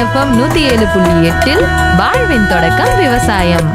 FM நூத்தி ஏழு புள்ளி எட்டில் வாழ்வின் தொடக்கம் விவசாயம்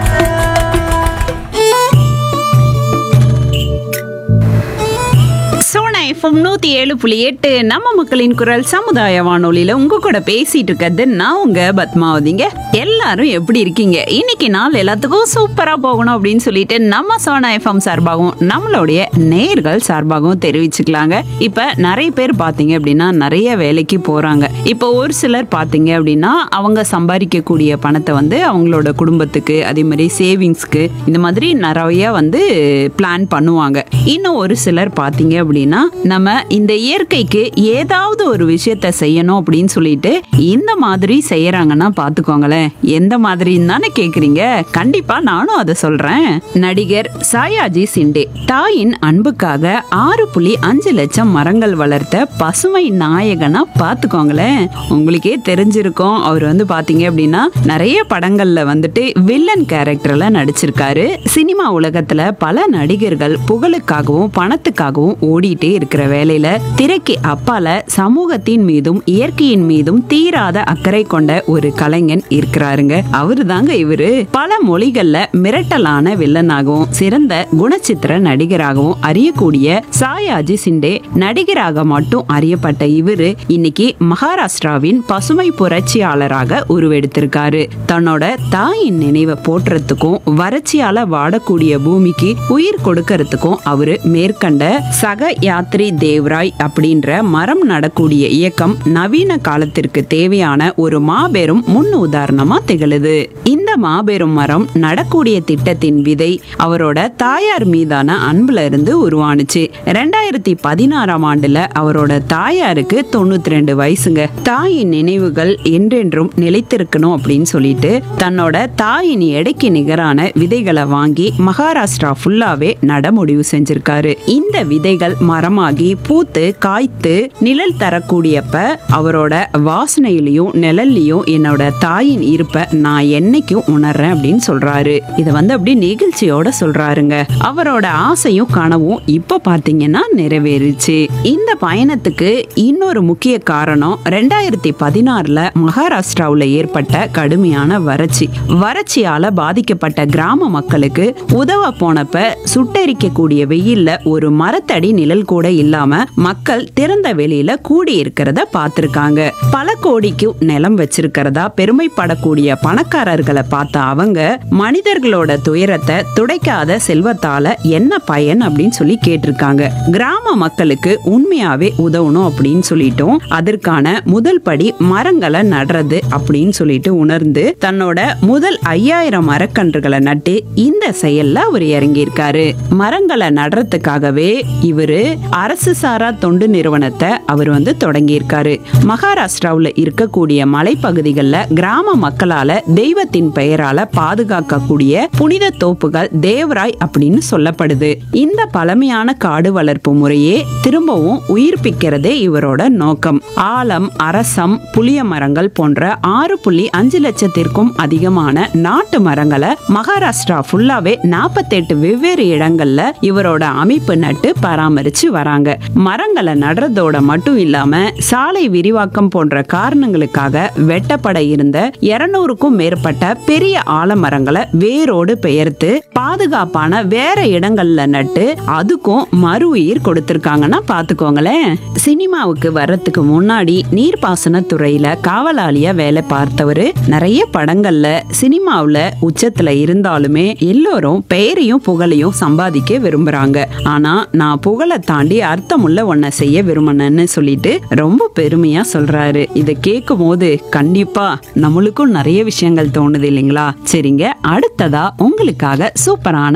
சோனா எஃப்எம் நூத்தி ஏழு புள்ளி எட்டு நம்ம மக்களின் குரல் சமுதாய வானொலியில உங்க கூட பேசிட்டு இருக்கிறது நான் உங்க பத்மாவதிங்க எல்லாரும் எப்படி இருக்கீங்க இன்னைக்கு நாள் எல்லாத்துக்கும் சூப்பரா போகணும் அப்படின்னு சொல்லிட்டு நம்ம சோனா எஃப்எம் சார்பாகவும் நம்மளுடைய நேர்கள் சார்பாகவும் தெரிவிச்சுக்கலாங்க இப்ப நிறைய பேர் பாத்தீங்க அப்படின்னா நிறைய வேலைக்கு போறாங்க இப்போ ஒரு சிலர் பாத்தீங்க அப்படின்னா அவங்க சம்பாதிக்கக்கூடிய பணத்தை வந்து அவங்களோட குடும்பத்துக்கு அதே மாதிரி சேவிங்ஸ்க்கு இந்த மாதிரி நிறைய வந்து பிளான் பண்ணுவாங்க இன்னும் ஒரு சிலர் பாத்தீங்க அப்படின்னா நம்ம இந்த இயற்கைக்கு ஏதாவது ஒரு விஷயத்த செய்யணும் அப்படின்னு சொல்லிட்டு இந்த மாதிரி செய்யறாங்கன்னா பாத்துக்கோங்களேன் எந்த மாதிரின்னு தானே கேக்குறீங்க கண்டிப்பா நானும் அதை சொல்றேன் நடிகர் சாயாஜி சிண்டே தாயின் அன்புக்காக ஆறு புள்ளி அஞ்சு லட்சம் மரங்கள் வளர்த்த பசுமை நாயகனா பாத்துக்கோங்களேன் உங்களுக்கே தெரிஞ்சிருக்கும் அவர் வந்து பாத்தீங்க அப்படின்னா நிறைய படங்கள்ல வந்துட்டு வில்லன் கேரக்டர்ல நடிச்சிருக்காரு சினிமா உலகத்துல பல நடிகர்கள் புகழுக்காகவும் பணத்துக்காகவும் ஓடிட்டே இருக்கிற வேலையில திரைக்கு அப்பால சமூகத்தின் மீதும் இயற்கையின் மீதும் தீராத அக்கறை கொண்ட ஒரு கலைஞன் இருக்கிறாருங்க அவரு தாங்க இவரு பல மொழிகள்ல மிரட்டலான வில்லனாகவும் சிறந்த குணச்சித்திர நடிகராகவும் அறியக்கூடிய சாயாஜி சிண்டே நடிகராக மட்டும் அறியப்பட்ட இவரு இன்னைக்கு மகாராஷ்டிராவின் பசுமை புரட்சியாளராக உருவெடுத்திருக்காரு தன்னோட தாயின் நினைவை போற்றுறதுக்கும் வறட்சியால வாடக்கூடிய பூமிக்கு உயிர் கொடுக்கறதுக்கும் அவரு மேற்கண்ட சக யாத்ரி தேவ்ராய் அப்படின்ற மரம் நடக்கூடிய இயக்கம் நவீன காலத்திற்கு தேவையான ஒரு மாபெரும் முன் உதாரணமா திகழுது இந்த மாபெரும் மரம் நடக்கூடிய திட்டத்தின் விதை அவரோட தாயார் மீதான அன்புல இருந்து உருவானுச்சு ரெண்டாயிரத்தி பதினாறாம் ஆண்டுல அவரோட தாயாருக்கு தொண்ணூத்தி ரெண்டு வயசுங்க தாயின் நினைவுகள் என்றென்றும் நிலைத்திருக்கணும் அப்படின்னு சொல்லிட்டு தன்னோட தாயின் எடைக்கு நிகரான விதைகளை வாங்கி மகாராஷ்டிரா ஃபுல்லாவே நட முடிவு செஞ்சிருக்காரு இந்த விதைகள் மரமாகி பூத்து காய்த்து நிழல் தரக்கூடியப்ப அவரோட வாசனையிலையும் நிழல்லையும் என்னோட தாயின் இருப்ப நான் என்னைக்கும் உணர்றேன் அப்படின்னு சொல்றாரு இத வந்து அப்படி நெகிழ்ச்சியோட சொல்றாருங்க அவரோட ஆசையும் கனவும் இப்ப பாத்தீங்கன்னா நிறைவேறுச்சு இந்த பயணத்துக்கு இன்னொரு முக்கிய காரணம் ரெண்டாயிரத்தி பதினாறுல மகாராஷ்டிராவுல ஏற்பட்ட கடுமையான வறட்சி வறட்சியால பாதிக்கப்பட்ட கிராம மக்களுக்கு உதவ போனப்ப சுட்டெரிக்கக்கூடிய வெயில்ல ஒரு மரத்தடி நிழல் கூட இல்லாம மக்கள் திறந்த வெளியில கூடி இருக்கிறத பார்த்திருக்காங்க பல கோடிக்கும் நிலம் வச்சிருக்கிறதா பெருமைப்படக்கூடிய பணக்காரர்களை பார்த்த அவங்க மனிதர்களோட துயரத்தை துடைக்காத செல்வத்தால என்ன பயன் அப்படின்னு சொல்லி கேட்டிருக்காங்க கிராம மக்களுக்கு உண்மையாவே உதவணும் அப்படின்னு சொல்லிட்டோம் அதற்கான முதல் படி மரங்களை நடுறது அப்படின்னு சொல்லிட்டு உணர்ந்து தன்னோட முதல் ஐயாயிரம் மரக்கன்றுகளை நட்டு இந்த செயல்ல அவர் இறங்கியிருக்காரு மரங்களை நடுறதுக்காகவே இவரு அரசு சாரா தொண்டு நிறுவனத்தை அவர் வந்து தொடங்கியிருக்காரு மகாராஷ்டிராவுல இருக்கக்கூடிய மலைப்பகுதிகளில் கிராம மக்களால தெய்வத்தின் பெயரால பாதுகாக்கக்கூடிய புனித தோப்புகள் தேவராய் அப்படின்னு சொல்லப்படுது இந்த பழமையான காடு வளர்ப்பு முறையே திரும்பவும் உயிர்ப்பிக்கிறதே இவரோட நோக்கம் ஆலம் அரசம் புளிய மரங்கள் போன்ற ஆறு புள்ளி அஞ்சு லட்சத்திற்கும் அதிகமான நாட்டு மரங்களை மகாராஷ்டிரா ஃபுல்லாவே நாற்பத்தெட்டு வெவ்வேறு இடங்கள்ல இவரோட அமைப்பு நட்டு பராமரிச்சு வராங்க மரங்களை நடுறதோட மட்டும் இல்லாம சாலை விரிவாக்கம் போன்ற காரணங்களுக்காக வெட்டப்பட இருந்த இருநூறுக்கும் மேற்பட்ட பெரிய ஆலமரங்களை வேரோடு பெயர்த்து பாதுகாப்பான வேற இடங்கள்ல நட்டு அதுக்கும் மறு உயிர் கொடுத்திருக்காங்கன்னா பாத்துக்கோங்களேன் சினிமாவுக்கு வர்றதுக்கு முன்னாடி நீர்ப்பாசன துறையில காவலாளியா வேலை பார்த்தவரு நிறைய படங்கள்ல சினிமாவுல உச்சத்துல இருந்தாலுமே எல்லோரும் பெயரையும் புகழையும் சம்பாதிக்க விரும்புறாங்க ஆனா நான் புகழை தாண்டி அர்த்தமுள்ள ஒன்ன செய்ய விரும்பினேன்னு சொல்லிட்டு ரொம்ப பெருமையா சொல்றாரு இதை கேட்கும் போது கண்டிப்பா நம்மளுக்கும் நிறைய விஷயங்கள் தோணுது இல்லைங்களா சரிங்க அடுத்ததா உங்களுக்காக சூப்பரான